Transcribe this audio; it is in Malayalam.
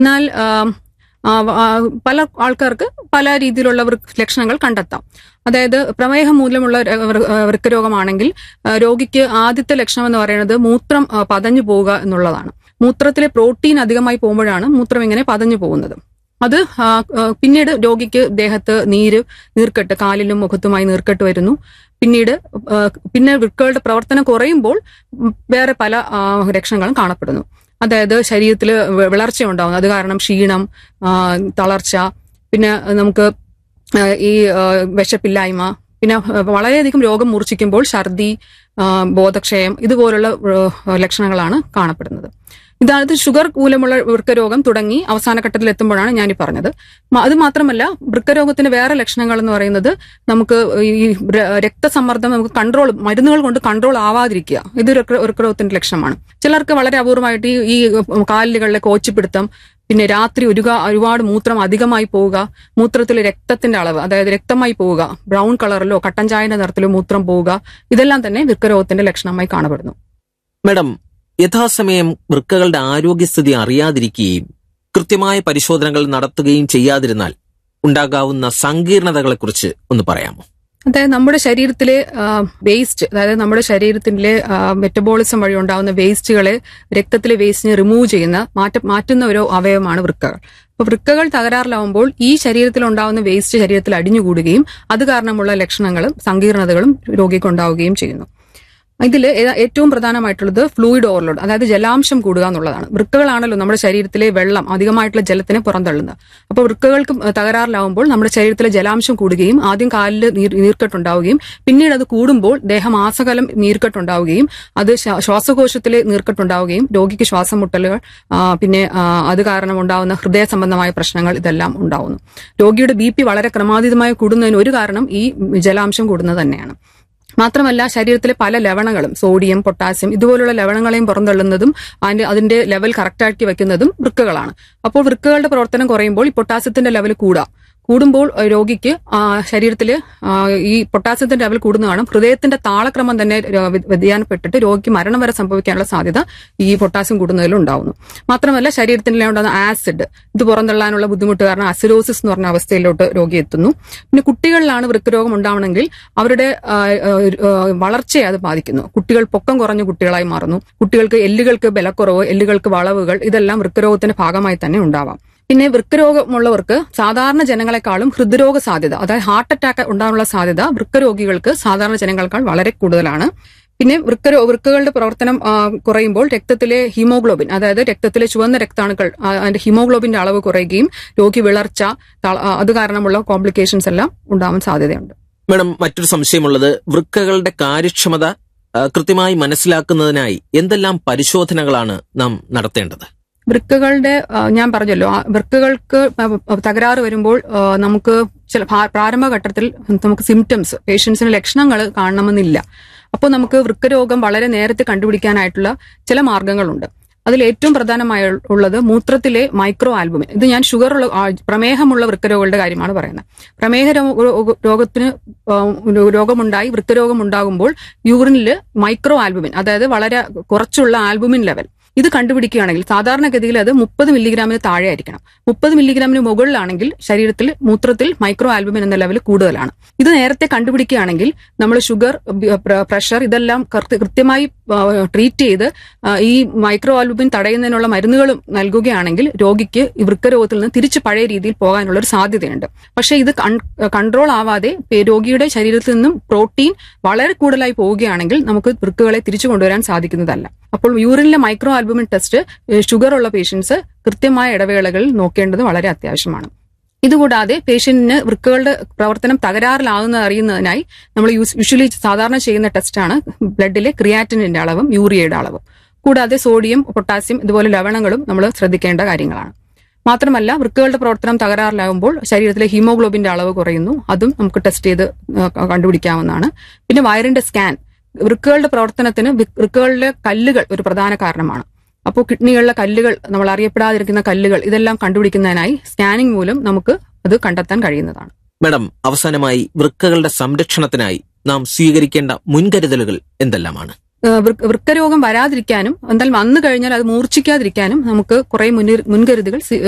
എന്നാൽ ആ, ആ, ആ, പല ആൾക്കാർക്ക് പല രീതിയിലുള്ള വൃക്ക് ലക്ഷണങ്ങൾ കണ്ടെത്താം അതായത് പ്രമേഹം മൂലമുള്ള ര- വൃ- ആ, വൃക്കരോഗമാണെങ്കിൽ ആ, രോഗിക്ക് ആദ്യത്തെ ലക്ഷണം എന്ന് പറയുന്നത് മൂത്രം ആ, പതഞ്ഞു പോവുക എന്നുള്ളതാണ് മൂത്രത്തിലെ പ്രോട്ടീൻ അധികമായി പോകുമ്പോഴാണ് മൂത്രം ഇങ്ങനെ പതഞ്ഞു പോകുന്നത് അത് ആ, ആ, പിന്നീട് രോഗിക്ക് ദേഹത്ത് നീര് നീർക്കെട്ട് കാലിലും മുഖത്തുമായി നീർക്കെട്ട് വരുന്നു പിന്നീട് ആ, പിന്നെ വൃക്കകളുടെ പ്രവർത്തനം കുറയുമ്പോൾ ഉം, വേറെ പല ആ, ലക്ഷണങ്ങളും കാണപ്പെടുന്നു അതായത് ശരീരത്തിൽ വിളർച്ച ഉണ്ടാകുന്നു അത് കാരണം ക്ഷീണം ആ, തളർച്ച പിന്നെ നമുക്ക് ആ, ഈ ആ, വിശപ്പില്ലായ്മ പിന്നെ ആ, വളരെയധികം രോഗം മൂർച്ഛിക്കുമ്പോൾ ഛർദി ആ, ബോധക്ഷയം ഇതുപോലുള്ള ആ, ലക്ഷണങ്ങളാണ് കാണപ്പെടുന്നത് ഇതാണ് ഷുഗർ മൂലമുള്ള വൃക്കരോഗം തുടങ്ങി അവസാന ഘട്ടത്തിൽ എത്തുമ്പോഴാണ് ഞാൻ ഈ പറഞ്ഞത് മ- അത് മാത്രമല്ല വൃക്കരോഗത്തിന്റെ വേറെ ലക്ഷണങ്ങൾ എന്ന് പറയുന്നത് നമുക്ക് ഈ ര- രക്തസമ്മർദ്ദം നമുക്ക് കൺട്രോൾ മരുന്നുകൾ കൊണ്ട് കൺട്രോൾ ആവാതിരിക്കുക ഇത് വൃക്ക- വൃക്കരോഗത്തിന്റെ ലക്ഷണമാണ് ചിലർക്ക് വളരെ അപൂർവമായിട്ട് ഈ ഈ കാലുകളിലെ കോച്ചിപ്പിടുത്തം പിന്നെ രാത്രി ഒരു ഒരുപാട് മൂത്രം അധികമായി പോവുക മൂത്രത്തിൽ രക്തത്തിന്റെ അളവ് അതായത് രക്തമായി പോവുക ബ്രൗൺ കളറിലോ കട്ടൻ ചായന്റെ നിറത്തിലോ മൂത്രം പോവുക ഇതെല്ലാം തന്നെ വൃക്കരോഗത്തിന്റെ ലക്ഷണമായി കാണപ്പെടുന്നു മാഡം യഥാസമയം വൃക്കകളുടെ ആരോഗ്യസ്ഥിതി അറിയാതിരിക്കുകയും കൃത്യമായ പരിശോധനകൾ നടത്തുകയും ചെയ്യാതിരുന്നാൽ ഉണ്ടാകാവുന്ന സങ്കീർണതകളെക്കുറിച്ച് ഒന്ന് പറയാമോ അതായത് നമ്മുടെ ശരീരത്തിലെ വേസ്റ്റ് അതായത് നമ്മുടെ ശരീരത്തിലെ മെറ്റബോളിസം വഴി ഉണ്ടാകുന്ന വേസ്റ്റുകളെ രക്തത്തിലെ വേസ്റ്റിനെ റിമൂവ് ചെയ്യുന്ന മാറ്റ മാറ്റുന്ന ഒരു അവയവമാണ് വൃക്കകൾ അപ്പൊ വൃക്കകൾ തകരാറിലാവുമ്പോൾ ഈ ശരീരത്തിൽ ഉണ്ടാകുന്ന വേസ്റ്റ് ശരീരത്തിൽ അടിഞ്ഞുകൂടുകയും അത് കാരണമുള്ള ലക്ഷണങ്ങളും സങ്കീർണതകളും രോഗിക്ക് ഉണ്ടാവുകയും ചെയ്യുന്നു ഇതിൽ ഏറ്റവും പ്രധാനമായിട്ടുള്ളത് ഫ്ലൂയിഡ് ഓവർലോഡ് അതായത് ജലാംശം കൂടുക എന്നുള്ളതാണ് വൃക്കകളാണല്ലോ നമ്മുടെ ശരീരത്തിലെ വെള്ളം അധികമായിട്ടുള്ള ജലത്തിനെ പുറന്തള്ളുന്നത് അപ്പോൾ വൃക്കകൾക്ക് തകരാറിലാവുമ്പോൾ നമ്മുടെ ശരീരത്തിലെ ജലാംശം കൂടുകയും ആദ്യം കാലിൽ നീർ നീർക്കെട്ടുണ്ടാവുകയും പിന്നീട് അത് കൂടുമ്പോൾ ദേഹമാസകലം നീർക്കെട്ടുണ്ടാവുകയും അത് ശ്വാ- ശ്വാസകോശത്തിലെ നീർക്കെട്ടുണ്ടാവുകയും രോഗിക്ക് ശ്വാസം മുട്ടലുകൾ ആ, പിന്നെ ആ, അത് കാരണം ഉണ്ടാവുന്ന ഹൃദയ സംബന്ധമായ പ്രശ്നങ്ങൾ ഇതെല്ലാം ഉണ്ടാവുന്നു രോഗിയുടെ ബി പി വളരെ ക്രമാതീതമായി കൂടുന്നതിന് ഒരു കാരണം ഈ ജലാംശം കൂടുന്നത് തന്നെയാണ് മാത്രമല്ല ശരീരത്തിലെ പല ലവണങ്ങളും സോഡിയം പൊട്ടാസ്യം ഇതുപോലുള്ള ലവണങ്ങളെയും പുറന്തള്ളുന്നതും അതിന്റെ അതിന്റെ ലെവൽ കറക്റ്റാക്കി വെക്കുന്നതും വൃക്കകളാണ് അപ്പോൾ വൃക്കകളുടെ പ്രവർത്തനം കുറയുമ്പോൾ ഈ പൊട്ടാസ്യത്തിന്റെ ലെവൽ കൂടാം കൂടുമ്പോൾ ഏഹ്, രോഗിക്ക് ആ, ശരീരത്തില് ആ, ഈ പൊട്ടാസ്യത്തിന്റെ ലെവൽ കൂടുന്നതാണ് ഹൃദയത്തിന്റെ താളക്രമം തന്നെ ര- വ്യ- വ്യതിയാനപ്പെട്ടിട്ട് രോഗിക്ക് മരണം വരെ സംഭവിക്കാനുള്ള സാധ്യത ഈ പൊട്ടാസ്യം കൂടുന്നതിൽ ഉണ്ടാവുന്നു മാത്രമല്ല ശരീരത്തിൽ ഉണ്ടാകുന്ന ആസിഡ് ഇത് പുറന്തള്ളാനുള്ള ബുദ്ധിമുട്ട് കാരണം അസിഡോസിസ് എന്ന് പറഞ്ഞ അവസ്ഥയിലോട്ട് രോഗി എത്തുന്നു പിന്നെ കുട്ടികളിലാണ് വൃക്കരോഗം ഉണ്ടാവണമെങ്കിൽ അവരുടെ ആ, ആ, ആ, വളർച്ചയെ അത് ബാധിക്കുന്നു കുട്ടികൾ പൊക്കം കുറഞ്ഞ കുട്ടികളായി മാറുന്നു കുട്ടികൾക്ക് എല്ലുകൾക്ക് ബലക്കുറവ് എല്ലുകൾക്ക് വളവുകൾ ഇതെല്ലാം വൃക്കരോഗത്തിന്റെ ഭാഗമായി തന്നെ ഉണ്ടാവാം പിന്നെ വൃക്കരോഗമുള്ളവർക്ക് സാധാരണ ജനങ്ങളെക്കാളും ഹൃദ്രോഗ സാധ്യത അതായത് ഹാർട്ട് അറ്റാക്ക് ഉണ്ടാകാനുള്ള സാധ്യത വൃക്കരോഗികൾക്ക് സാധാരണ ജനങ്ങളെക്കാൾ വളരെ കൂടുതലാണ് പിന്നെ വൃക്ക വൃക്കകളുടെ പ്രവർത്തനം ആ, കുറയുമ്പോൾ രക്തത്തിലെ ഹീമോഗ്ലോബിൻ അതായത് രക്തത്തിലെ ചുവന്ന രക്താണുക്കൾ ആ, അതിന്റെ ഹീമോഗ്ലോബിന്റെ അളവ് കുറയുകയും രോഗി വിളർച്ച തള- ആ, അത് കാരണമുള്ള കോംപ്ലിക്കേഷൻസ് എല്ലാം ഉണ്ടാവാൻ സാധ്യതയുണ്ട് മാഡം മറ്റൊരു സംശയമുള്ളത് വൃക്കകളുടെ കാര്യക്ഷമത ആ, കൃത്യമായി മനസ്സിലാക്കുന്നതിനായി എന്തെല്ലാം പരിശോധനകളാണ് നാം നടത്തേണ്ടത് വൃക്കകളുടെ ആ, ഞാൻ പറഞ്ഞല്ലോ ആ വൃക്കകൾക്ക് പ- തകരാറ് വരുമ്പോൾ ആ, നമുക്ക് ചില ഭാ- പ്രാരംഭഘട്ടത്തിൽ നമുക്ക് സിംറ്റംസ് പേഷ്യൻസിന് ലക്ഷണങ്ങൾ കാണണമെന്നില്ല അപ്പോൾ നമുക്ക് വൃക്കരോഗം വളരെ നേരത്തെ കണ്ടുപിടിക്കാനായിട്ടുള്ള ചില മാർഗങ്ങളുണ്ട് അതിൽ ഏറ്റവും പ്രധാനമായ ഉള്ളത് മൂത്രത്തിലെ മൈക്രോ ആൽബുമിൻ ഇത് ഞാൻ ഷുഗർ ഉള്ള ആ, പ്രമേഹമുള്ള വൃക്കരോഗങ്ങളുടെ കാര്യമാണ് പറയുന്നത് പ്രമേഹ രോ- രോഗത്തിന് ആ, രോഗമുണ്ടായി വൃക്കരോഗം ഉണ്ടാകുമ്പോൾ യൂറിനിൽ മൈക്രോ ആൽബുമിൻ അതായത് വളരെ കുറച്ചുള്ള ആൽബുമിൻ ലെവൽ ഇത് കണ്ടുപിടിക്കുകയാണെങ്കിൽ സാധാരണഗതിയിൽ അത് മുപ്പത് മില്ലിഗ്രാമിന് താഴെ ആയിരിക്കണം മുപ്പത് മില്ലിഗ്രാമിന് മുകളിലാണെങ്കിൽ ശരീരത്തിൽ മൂത്രത്തിൽ മൈക്രോ ആൽബുമിൻ എന്ന ലെവൽ കൂടുതലാണ് ഇത് നേരത്തെ കണ്ടുപിടിക്കുകയാണെങ്കിൽ നമ്മൾ ഷുഗർ ബി- പ്ര- പ്രഷർ ഇതെല്ലാം കൃത്യ- കൃത്യമായി ട്രീറ്റ് ചെയ്ത് ആ, ഈ മൈക്രോ ആൽബുമിൻ തടയുന്നതിനുള്ള മരുന്നുകളും നൽകുകയാണെങ്കിൽ രോഗിക്ക് ഈ വൃക്കരോഗത്തിൽ നിന്ന് തിരിച്ച് പഴയ രീതിയിൽ പോകാനുള്ള ഒരു സാധ്യതയുണ്ട് പക്ഷേ ഇത് കൺട്രോൾ ആവാതെ പേ- രോഗിയുടെ ശരീരത്തിൽ നിന്നും പ്രോട്ടീൻ വളരെ കൂടുതലായി പോവുകയാണെങ്കിൽ നമുക്ക് വൃക്കുകളെ തിരിച്ചു കൊണ്ടുവരാൻ സാധിക്കുന്നതല്ല അപ്പോൾ യൂറിനിലെ മൈക്രോ ആൽബുമിൻ ടെസ്റ്റ് ഷുഗർ ഉള്ള പേഷ്യൻസ് കൃത്യമായ ഇടവേളകളിൽ നോക്കേണ്ടത് വളരെ അത്യാവശ്യമാണ് ഇതുകൂടാതെ പേഷ്യന്റിന് വൃക്കകളുടെ പ്രവർത്തനം തകരാറിലാകുന്നത് അറിയുന്നതിനായി നമ്മൾ യൂഷ്വലി സാധാരണ ചെയ്യുന്ന ടെസ്റ്റാണ് ബ്ലഡിലെ ക്രിയാറ്റിനിന്റെ അളവും യൂറിയയുടെ അളവും കൂടാതെ സോഡിയം പൊട്ടാസ്യം ഇതുപോലെ ലവണങ്ങളും നമ്മൾ ശ്രദ്ധിക്കേണ്ട കാര്യങ്ങളാണ് മാത്രമല്ല വൃക്കകളുടെ പ്രവർത്തനം തകരാറിലാകുമ്പോൾ ശരീരത്തിലെ ഹീമോഗ്ലോബിന്റെ അളവ് കുറയുന്നു അതും നമുക്ക് ടെസ്റ്റ് ചെയ്ത് ആ, കണ്ടുപിടിക്കാവുന്നതാണ് പിന്നെ വയറിന്റെ സ്കാൻ വൃക്കകളുടെ പ്രവർത്തനത്തിന് വി- വൃക്കകളിലെ കല്ലുകൾ ഒരു പ്രധാന കാരണമാണ് അപ്പോൾ കിഡ്നികളിലെ കല്ലുകൾ നമ്മൾ അറിയപ്പെടാതിരിക്കുന്ന കല്ലുകൾ ഇതെല്ലാം കണ്ടുപിടിക്കുന്നതിനായി സ്കാനിംഗ് മൂലം നമുക്ക് അത് കണ്ടെത്താൻ കഴിയുന്നതാണ് മാഡം അവസാനമായി വൃക്കകളുടെ സംരക്ഷണത്തിനായി നാം സ്വീകരിക്കേണ്ട മുൻകരുതലുകൾ എന്തെല്ലാമാണ് ഏഹ് വൃക്ക- വൃക്കരോഗം വരാതിരിക്കാനും എന്നാൽ വന്നു കഴിഞ്ഞാൽ അത് മൂർച്ഛിക്കാതിരിക്കാനും നമുക്ക് കുറെ മുന്നിർ- മുൻകരുതുകൾ സ്വീ-